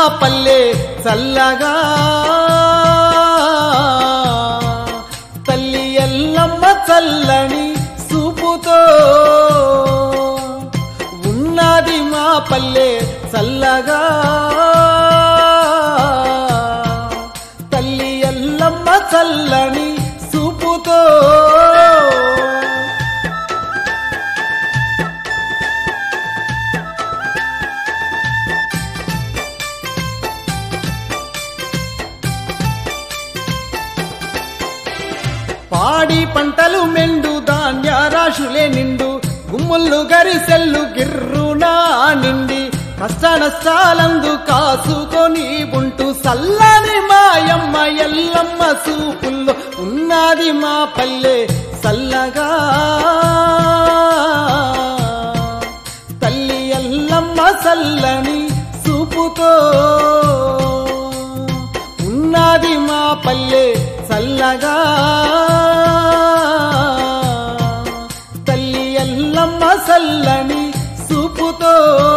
పల్లె చల్లగా తల్లి ఎల్లమ్మ చల్లని చూపుతో ఉన్నది మా పల్లె చల్లగా తల్లి ఎల్లమ్మ చల్లని చూపుతో పాడి పంటలు మెండు ధాన్య రాశులే నిండు గుమ్ముళ్ళు గరిసెల్లు గిర్రునా నిండి కష్ట నష్టాలందు కాసుకొని ఉంటూ సల్లని మాయమ్మ ఎల్లమ్మ సూపుల్లో ఉన్నది మా పల్లె సల్లగా తల్లి ఎల్లమ్మ సల్లని సూపుతో ఉన్నది మా పల్లె చల్లగా తల్లి ఎల్లమ్మ చల్లని సూపుతో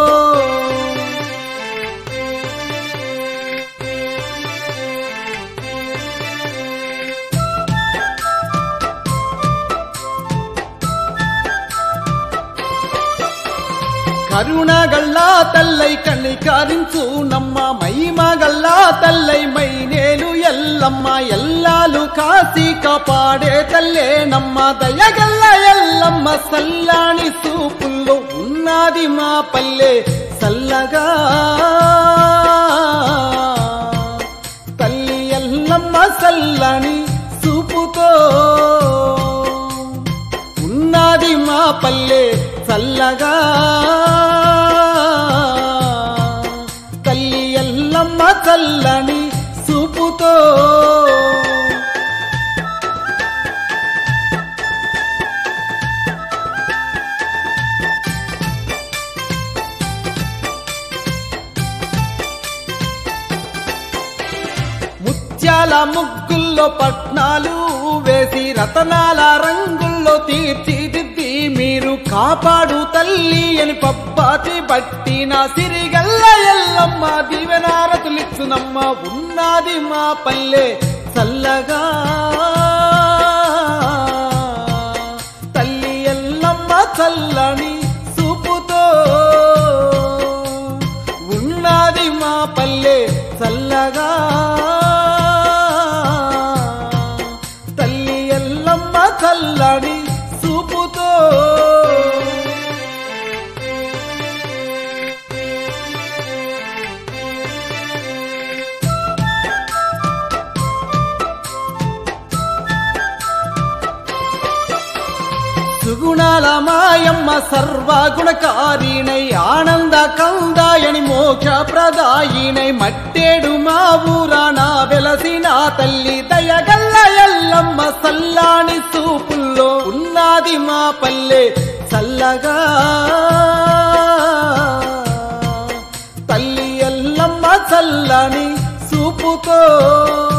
కరుణగల్లా తల్లై కణికరించు నమ్మ మైమగల్లా తల్లై మైనేలు ఎల్లమ్మ ఎల్లాలు కాసి కాపాడే తల్లే నమ్మ దయగల్ల ఎల్లమ్మ సల్లాని సూపుల్లో ఉన్నది మా పల్లె సల్లగా తల్లి ఎల్లమ్మ సల్లని సూపుతో ఉన్నది మా పల్లె చల్లగా తల్లి ఎల్లమ్మ చల్లని సూపుతో ముత్యాల ముగ్గుల్లో పట్నాలు వేసి రతనాల రంగుల్లో తీర్చిదిద్ది మీరు కాపాడు తల్లి అని పప్పాతి బట్టి నా సిరిగల్ల ఎల్లమ్మ దీవెనారతులిచ్చునమ్మ ఉన్నది మా పల్లె చల్లగా తల్లి ఎల్లమ్మ చల్లని సూపుతో ఉన్నది మా పల్లె చల్లగా తల్లి ఎల్లమ్మ చల్లని సూపుతో సుగుణాల మాయమ్మ సర్వగుణకారిణై ఆనంద కందాయని మోక్ష ప్రదాయినై మట్టేడు మా ఊరాన వెలసిన తల్లి దయగల్ల ఎల్లమ్మ సల్లాని సూపుల్లో ఉన్నది మా పల్లె చల్లగా తల్లి ఎల్లమ్మ చల్లని సూపుతో